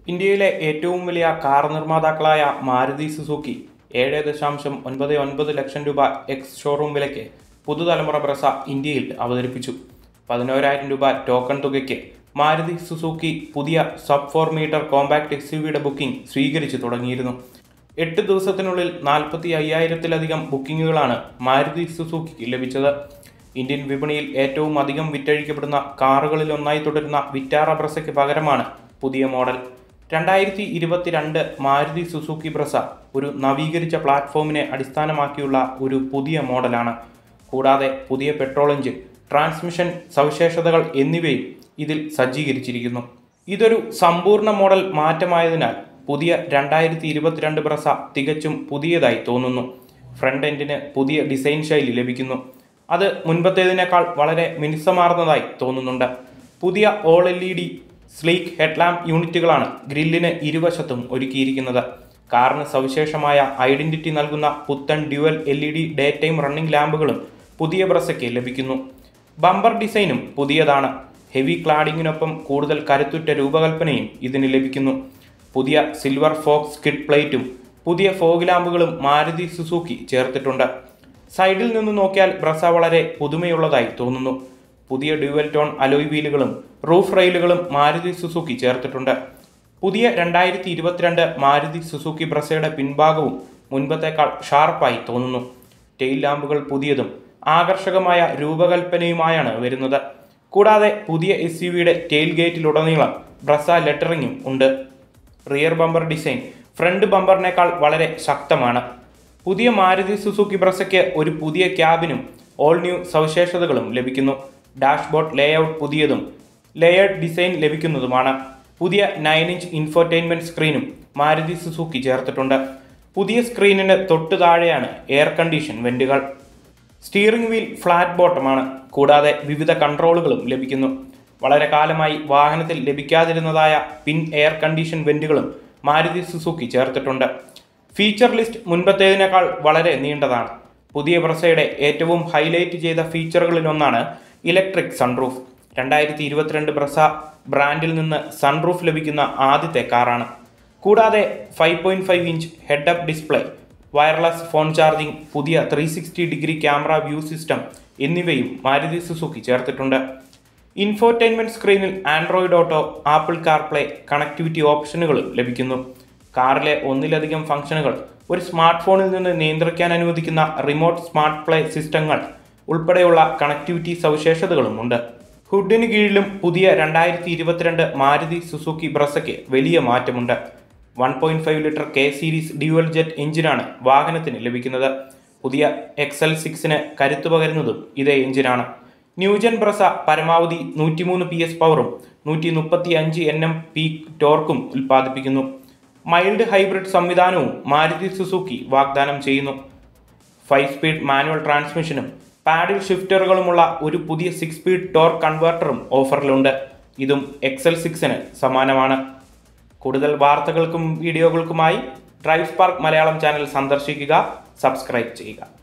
ഇന്ത്യയിലെ ഏറ്റവും വലിയ കാർ നിർമ്മാതാക്കളായ മാരുതി സുസുക്കി ഏഴ് ദശാംശം ഒൻപത് ഒൻപത് ലക്ഷം രൂപ എക്സ് ഷോറൂം വിലയ്ക്ക് പുതുതലമുറ ബ്രസ ഇന്ത്യയിൽ അവതരിപ്പിച്ചു പതിനോരായിരം രൂപ ടോക്കൺ തുകയ്ക്ക് മാരുതി സുസുക്കി പുതിയ സബ് ഫോർ മീറ്റർ കോമ്പാക്ട് എക്സ് യുടെ ബുക്കിംഗ് സ്വീകരിച്ചു തുടങ്ങിയിരുന്നു എട്ട് ദിവസത്തിനുള്ളിൽ നാൽപ്പത്തി അയ്യായിരത്തിലധികം ബുക്കിംഗുകളാണ് മാരുതി സുസുക്കിക്ക് ലഭിച്ചത് ഇന്ത്യൻ വിപണിയിൽ ഏറ്റവും അധികം വിറ്റഴിക്കപ്പെടുന്ന കാറുകളിൽ ഒന്നായി തുടരുന്ന വിറ്റാറ ബ്രസയ്ക്ക് പകരമാണ് പുതിയ മോഡൽ രണ്ടായിരത്തി ഇരുപത്തിരണ്ട് മാരുതി സുസുക്കി ബ്രസ ഒരു നവീകരിച്ച പ്ലാറ്റ്ഫോമിനെ അടിസ്ഥാനമാക്കിയുള്ള ഒരു പുതിയ മോഡലാണ് കൂടാതെ പുതിയ പെട്രോൾ എഞ്ചിൻ ട്രാൻസ്മിഷൻ സവിശേഷതകൾ എന്നിവയും ഇതിൽ സജ്ജീകരിച്ചിരിക്കുന്നു ഇതൊരു സമ്പൂർണ്ണ മോഡൽ മാറ്റമായതിനാൽ പുതിയ രണ്ടായിരത്തി ഇരുപത്തിരണ്ട് ബ്രസ തികച്ചും പുതിയതായി തോന്നുന്നു ഫ്രണ്ട് എൻഡിന് പുതിയ ഡിസൈൻ ശൈലി ലഭിക്കുന്നു അത് മുൻപത്തേതിനേക്കാൾ വളരെ മിനുസമാർന്നതായി തോന്നുന്നുണ്ട് പുതിയ all L E D sleek headlamp യൂണിറ്റുകളാണ് ഗ്രില്ലിന് ഇരുവശത്തും ഒരുക്കിയിരിക്കുന്നത് കാറിന് സവിശേഷമായ ഐഡന്റിറ്റി നൽകുന്ന പുത്തൻ dual L E D daytime running ലാമ്പുകളും പുതിയ ബ്രസയ്ക്ക് ലഭിക്കുന്നു ബമ്പർ ഡിസൈനും പുതിയതാണ് ഹെവി ക്ലാഡിങ്ങിനൊപ്പം കൂടുതൽ കരുത്തുറ്റ രൂപകൽപ്പനയും ഇതിന് ലഭിക്കുന്നു പുതിയ സിൽവർ ഫോക്സ് കിഡ് പ്ലേറ്റും പുതിയ ഫോഗ് ലാമ്പുകളും മാരുതി സുസുക്കി ചേർത്തിട്ടുണ്ട് സൈഡിൽ നിന്ന് നോക്കിയാൽ ബ്രസ വളരെ പുതുമയുള്ളതായി തോന്നുന്നു പുതിയ ഡ്യുവൽ ടോൺ അലോയ് വീലുകളും റൂഫ് റെയിലുകളും മാരുതി സുസുക്കി ചേർത്തിട്ടുണ്ട് പുതിയ രണ്ടായിരത്തി ഇരുപത്തിരണ്ട് മാരുതി സുസുക്കി ബ്രസയുടെ പിൻഭാഗവും മുൻപത്തേക്കാൾ ഷാർപ്പായി തോന്നുന്നു ടെയിൽ ലാമ്പുകൾ പുതിയതും ആകർഷകമായ രൂപകൽപ്പനയുമായാണ് വരുന്നത് കൂടാതെ പുതിയ എസ് യു വിയുടെ ടെയിൽ ഗേറ്റിലുടനീളം ബ്രസ ലെറ്ററിങ്ങും ഉണ്ട് റിയർ ബമ്പർ ഡിസൈൻ ഫ്രണ്ട് ബമ്പറിനേക്കാൾ വളരെ ശക്തമാണ് പുതിയ മാരുതി സുസുക്കി ബ്രസയ്ക്ക് ഒരു പുതിയ ക്യാബിനും ഓൾ ന്യൂ സവിശേഷതകളും ലഭിക്കുന്നു ഡാഷ്ബോർഡ് ലേഔട്ട് പുതിയതും ലേയേർഡ് ഡിസൈൻ ലഭിക്കുന്നതുമാണ് പുതിയ നയൻ ഇഞ്ച് ഇൻഫോർടൈൻമെന്റ് സ്ക്രീനും മാരുതി സുസുക്കി ചേർത്തിട്ടുണ്ട് പുതിയ സ്ക്രീനിന് തൊട്ടു താഴെയാണ് എയർ കണ്ടീഷൻ വെന്റുകൾ സ്റ്റിയറിംഗ് വീൽ ഫ്ലാറ്റ് ബോട്ടമാണ് കൂടാതെ വിവിധ കൺട്രോളുകളും ലഭിക്കുന്നു വളരെ കാലമായി വാഹനത്തിൽ ലഭിക്കാതിരുന്നതായ പിൻ എയർ കണ്ടീഷൻ വെന്റുകളും മാരുതി സുസുക്കി ചേർത്തിട്ടുണ്ട് ഫീച്ചർ ലിസ്റ്റ് മുൻപത്തേതിനേക്കാൾ വളരെ നീണ്ടതാണ് പുതിയ ബ്രസയുടെ ഏറ്റവും ഹൈലൈറ്റ് ചെയ്ത ഫീച്ചറുകളിലൊന്നാണ് ഇലക്ട്രിക് സൺറൂഫ് രണ്ടായിരത്തി ഇരുപത്തിരണ്ട് ബ്രസ ബ്രാൻഡിൽ നിന്ന് സൺറൂഫ് ലഭിക്കുന്ന ആദ്യത്തെ കാറാണ് കൂടാതെ five point five inch head up display wireless phone charging പുതിയ three sixty degree camera view system എന്നിവയും മാരുതി സുസുക്കി ചേർത്തിട്ടുണ്ട് ഇൻഫോർടൈൻമെന്റ് സ്ക്രീനിൽ Android Auto Apple CarPlay connectivity ഓപ്ഷനുകളും ലഭിക്കുന്നു കാറിലെ ഒന്നിലധികം ഫംഗ്ഷനുകൾ ഒരു സ്മാർട്ട് ഫോണിൽ നിന്ന് നിയന്ത്രിക്കാൻ അനുവദിക്കുന്ന റിമോട്ട് സ്മാർട്ട് പ്ലേ സിസ്റ്റങ്ങൾ ഉൾപ്പെടെയുള്ള കണക്ടിവിറ്റി സവിശേഷതകളും ഉണ്ട് ഹുഡിന് കീഴിലും പുതിയ രണ്ടായിരത്തി ഇരുപത്തിരണ്ട് മാരുതി സുസുക്കി ബ്രസയ്ക്ക് വലിയ മാറ്റമുണ്ട് one point five litre K series dual jet എഞ്ചിനാണ് വാഹനത്തിന് ലഭിക്കുന്നത് പുതിയ എക്സ് എൽ സിക്സിന് കരുത്തു പകരുന്നതും ഇതേ എഞ്ചിനാണ് ന്യൂജൻ ബ്രസ പരമാവധി നൂറ്റിമൂന്ന് പി എസ് പവറും നൂറ്റി മുപ്പത്തി അഞ്ച് എൻ എം പീക്ക് ടോർക്കും ഉൽപ്പാദിപ്പിക്കുന്നു മൈൽഡ് ഹൈബ്രിഡ് സംവിധാനവും മാരുതി സുസുക്കി വാഗ്ദാനം ചെയ്യുന്നു ഫൈവ് സ്പീഡ് മാനുവൽ ട്രാൻസ്മിഷനും പാഡിൽ ഷിഫ്റ്ററുകളുമുള്ള ഒരു പുതിയ സിക്സ് സ്പീഡ് ടോർക്ക് കൺവേർട്ടറും ഓഫറിലുണ്ട് ഇതും എക്സൽ സിക്സിന് സമാനമാണ് കൂടുതൽ വാർത്തകൾക്കും വീഡിയോകൾക്കുമായി ഡ്രൈവ് സ്പാർക്ക് മലയാളം ചാനൽ സന്ദർശിക്കുക സബ്സ്ക്രൈബ് ചെയ്യുക